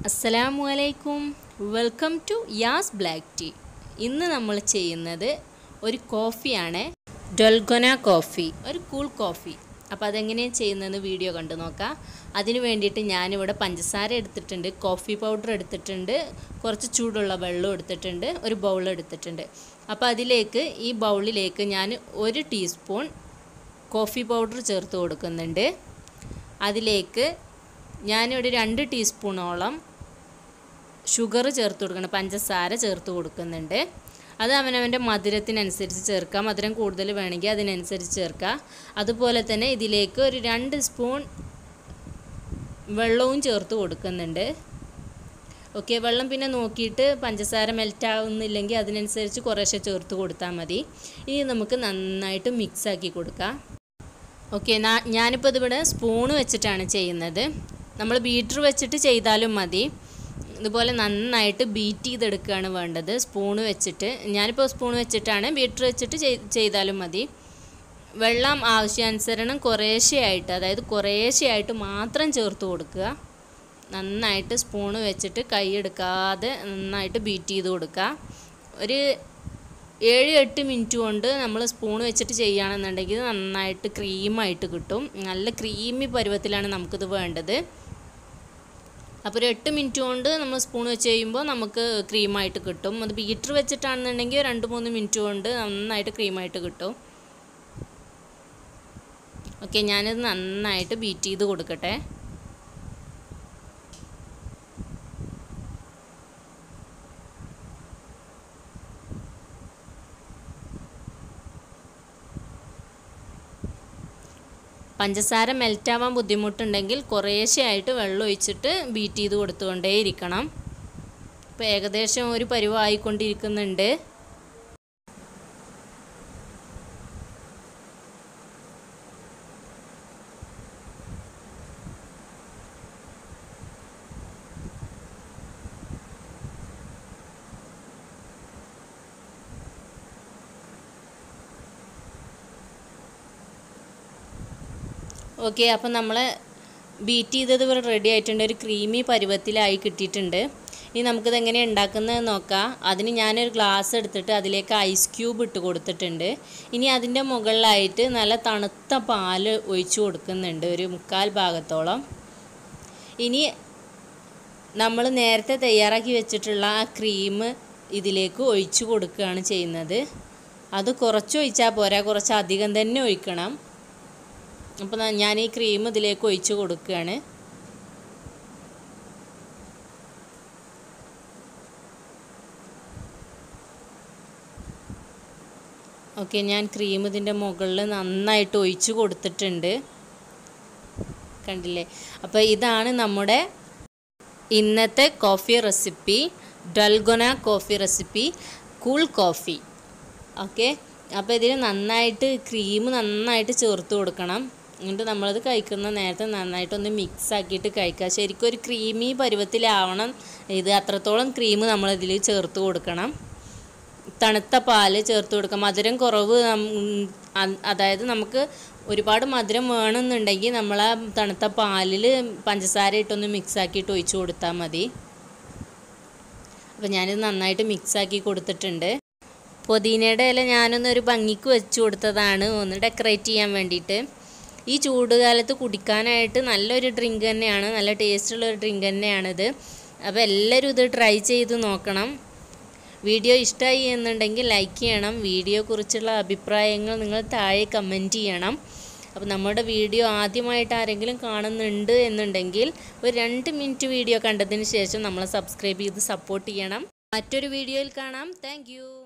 അസ്സലാമു അലൈക്കും welcome to Yas black tea ഇന്ന് നമ്മൾ ചെയ്യുന്നത് ഒരു കോഫിയാണ് ഡൊൽഗൊന കോഫി ഒരു കൂൾ കോഫി അപ്പോൾ അതെങ്ങനെയാണ് ചെയ്യുന്നതെന്ന് വീഡിയോ കണ്ടു നോക്കാം അതിന് വേണ്ടിയിട്ട് ഞാനിവിടെ പഞ്ചസാര എടുത്തിട്ടുണ്ട് കോഫി പൗഡർ എടുത്തിട്ടുണ്ട് കുറച്ച് ചൂടുള്ള വെള്ളം എടുത്തിട്ടുണ്ട് ഒരു ബൗൾ എടുത്തിട്ടുണ്ട് അപ്പോൾ അതിലേക്ക് ഈ ബൗളിലേക്ക് ഞാൻ ഒരു ടീസ്പൂൺ കോഫി പൗഡർ ചേർത്ത് കൊടുക്കുന്നുണ്ട് അതിലേക്ക് ഞാനിവിടെ രണ്ട് ടീസ്പൂണോളം ഷുഗർ ചേർത്ത് കൊടുക്കണം പഞ്ചസാര ചേർത്ത് കൊടുക്കുന്നുണ്ട് അത് അവനവൻ്റെ മധുരത്തിനനുസരിച്ച് ചേർക്കാം മധുരം കൂടുതൽ വേണമെങ്കിൽ അതിനനുസരിച്ച് ചേർക്കാം അതുപോലെ തന്നെ ഇതിലേക്ക് ഒരു രണ്ട് സ്പൂൺ വെള്ളവും ചേർത്ത് കൊടുക്കുന്നുണ്ട് ഓക്കെ വെള്ളം പിന്നെ നോക്കിയിട്ട് പഞ്ചസാര മെൽറ്റ് ആവുന്നില്ലെങ്കിൽ അതിനനുസരിച്ച് കുറേശ്ശെ ചേർത്ത് കൊടുത്താൽ മതി ഇനി നമുക്ക് നന്നായിട്ട് മിക്സ് ആക്കി കൊടുക്കാം ഓക്കെ ഞാനിപ്പോൾ ഇതിവിടെ സ്പൂണ് വെച്ചിട്ടാണ് ചെയ്യുന്നത് നമ്മൾ ബീറ്റർ വെച്ചിട്ട് ചെയ്താലും മതി ഇതുപോലെ നന്നായിട്ട് ബീറ്റ് ചെയ്തെടുക്കുകയാണ് വേണ്ടത് സ്പൂണ് വെച്ചിട്ട് ഞാനിപ്പോൾ സ്പൂൺ വെച്ചിട്ടാണ് ബീറ്റർ വെച്ചിട്ട് ചെയ്താലും മതി വെള്ളം ആവശ്യാനുസരണം കുറേശ്ശെയായിട്ട് അതായത് കുറേശ്ശെയായിട്ട് മാത്രം ചേർത്ത് കൊടുക്കുക നന്നായിട്ട് സ്പൂണ് വെച്ചിട്ട് കൈ എടുക്കാതെ നന്നായിട്ട് ബീറ്റ് ചെയ്ത് കൊടുക്കുക ഒരു ഏഴ് എട്ട് മിനിറ്റ് കൊണ്ട് നമ്മൾ സ്പൂൺ വെച്ചിട്ട് ചെയ്യുകയാണെന്നുണ്ടെങ്കിൽ നന്നായിട്ട് ക്രീമായിട്ട് കിട്ടും നല്ല ക്രീമി പരുവത്തിലാണ് നമുക്കിത് വേണ്ടത് അപ്പോൾ ഒരു എട്ട് മിനിറ്റ് കൊണ്ട് നമ്മൾ സ്പൂൺ വെച്ച് ചെയ്യുമ്പോൾ നമുക്ക് ക്രീമായിട്ട് കിട്ടും അത് ബീറ്റർ വെച്ചിട്ടാണെന്നുണ്ടെങ്കിൽ രണ്ട് മൂന്ന് മിനിറ്റ് കൊണ്ട് നന്നായിട്ട് ക്രീമായിട്ട് കിട്ടും ഓക്കെ ഞാനിത് നന്നായിട്ട് ബീറ്റ് ചെയ്ത് കൊടുക്കട്ടെ പഞ്ചസാര മെൽറ്റാവാൻ ബുദ്ധിമുട്ടുണ്ടെങ്കിൽ കുറേശ്ശെയായിട്ട് വെള്ളം ഒഴിച്ചിട്ട് ബീറ്റ് ചെയ്ത് കൊടുത്തുകൊണ്ടേയിരിക്കണം ഇപ്പോൾ ഏകദേശം ഒരു പരുവായിക്കൊണ്ടിരിക്കുന്നുണ്ട് ഓക്കെ അപ്പം നമ്മൾ ബീറ്റ് ചെയ്തത് ഇവിടെ റെഡി ആയിട്ടുണ്ട് ഒരു ക്രീമി പരുവത്തിലായി കിട്ടിയിട്ടുണ്ട് ഇനി നമുക്കിത് എങ്ങനെയാണ് ഉണ്ടാക്കുന്നത് നോക്കാം അതിന് ഞാനൊരു ഗ്ലാസ് എടുത്തിട്ട് അതിലേക്ക് ഐസ് ക്യൂബ് ഇട്ട് കൊടുത്തിട്ടുണ്ട് ഇനി അതിൻ്റെ മുകളിലായിട്ട് നല്ല തണുത്ത പാല് ഒഴിച്ചു കൊടുക്കുന്നുണ്ട് ഒരു മുക്കാൽ ഭാഗത്തോളം ഇനി നമ്മൾ നേരത്തെ തയ്യാറാക്കി വെച്ചിട്ടുള്ള ആ ക്രീം ഇതിലേക്ക് ഒഴിച്ചു കൊടുക്കുകയാണ് ചെയ്യുന്നത് അത് കുറച്ച് ഒഴിച്ചാൽ പോരാ കുറച്ച് അധികം തന്നെ ഒഴിക്കണം അപ്പോൾ ഞാൻ ഈ ക്രീം ഇതിലേക്ക് ഒഴിച്ച് കൊടുക്കുകയാണ് ഓക്കെ ഞാൻ ക്രീം ഇതിൻ്റെ മുകളിൽ നന്നായിട്ട് ഒഴിച്ച് കൊടുത്തിട്ടുണ്ട് കണ്ടില്ലേ അപ്പോൾ ഇതാണ് നമ്മുടെ ഇന്നത്തെ coffee recipe dalgona coffee recipe cool coffee okay അപ്പോൾ ഇതിൽ നന്നായിട്ട് ക്രീം നന്നായിട്ട് ചേർത്ത് കൊടുക്കണം എന്നിട്ട് നമ്മളത് കഴിക്കുന്ന നേരത്തെ നന്നായിട്ടൊന്ന് മിക്സ് ആക്കിയിട്ട് കഴിക്കുക ശരിക്കും ഒരു ക്രീമി പരുവത്തിലാവണം ഇത് അത്രത്തോളം ക്രീം നമ്മളിതിൽ ചേർത്ത് കൊടുക്കണം തണുത്ത പാല് ചേർത്ത് കൊടുക്കുക മധുരം കുറവ് അതായത് നമുക്ക് ഒരുപാട് മധുരം വേണമെന്നുണ്ടെങ്കിൽ നമ്മൾ ആ തണുത്ത പാലിൽ പഞ്ചസാര ഇട്ടൊന്ന് മിക്സ് ആക്കിയിട്ട് ഒഴിച്ച് കൊടുത്താൽ മതി അപ്പോൾ ഞാനിത് നന്നായിട്ട് മിക്സ് ആക്കി കൊടുത്തിട്ടുണ്ട് പുതിനയുടെ ഇല ഞാനൊന്നൊരു ഭംഗിക്ക് വെച്ച് കൊടുത്തതാണ് ഒന്ന് ഡെക്കറേറ്റ് ചെയ്യാൻ വേണ്ടിയിട്ട് ഈ ചൂടുകാലത്ത് കുടിക്കാനായിട്ട് നല്ലൊരു ഡ്രിങ്ക് തന്നെയാണ് നല്ല ടേസ്റ്റുള്ള ഒരു ഡ്രിങ്ക് തന്നെയാണിത് അപ്പോൾ എല്ലാവരും ഇത് ട്രൈ ചെയ്ത് നോക്കണം വീഡിയോ ഇഷ്ടമായി എന്നുണ്ടെങ്കിൽ ലൈക്ക് ചെയ്യണം വീഡിയോയെക്കുറിച്ചുള്ള അഭിപ്രായങ്ങൾ നിങ്ങൾ താഴെ കമൻറ്റ് ചെയ്യണം അപ്പോൾ നമ്മുടെ വീഡിയോ ആദ്യമായിട്ട് ആരെങ്കിലും കാണുന്നുണ്ട് എന്നുണ്ടെങ്കിൽ ഒരു രണ്ട് മിനിറ്റ് വീഡിയോ കണ്ടതിന് ശേഷം നമ്മൾ സബ്സ്ക്രൈബ് ചെയ്ത് സപ്പോർട്ട് ചെയ്യണം മറ്റൊരു വീഡിയോയിൽ കാണാം താങ്ക്